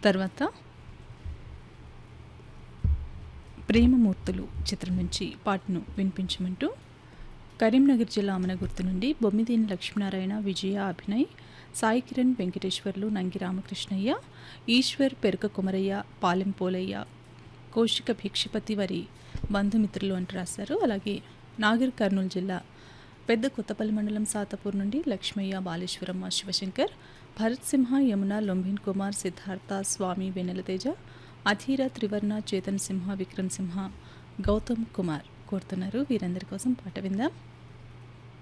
తర్వాత ప్రేమమూర్తులు చిత్రం నుంచి పాటను వినిపించమంటూ కరీంనగర్ జిల్లా అమనగుర్తు నుండి బొమ్మిదేని లక్ష్మీనారాయణ విజయ అభినయ్ సాయి కిరణ్ వెంకటేశ్వర్లు నంగి రామకృష్ణయ్య ఈశ్వర్ పెరుక కుమరయ్య పాలెం పోలయ్య కౌశిక భిక్షపతి వారి బంధుమిత్రులు అంటూ రాశారు అలాగే నాగర్ కర్నూలు జిల్లా పెద్ద కొత్తపల్లి మండలం సాతపూర్ నుండి లక్ష్మయ్య బాలేశ్వరమ్మ శివశంకర్ భరత్ సింహ యమున లొంభిన్ కుమార్ సిద్ధార్థ స్వామి వెన్నెలతేజ అధీర త్రివర్ణ చేతన్ సింహ విక్రమ్ సింహ గౌతమ్ కుమార్ కోరుతున్నారు వీరందరి కోసం పాట విందాం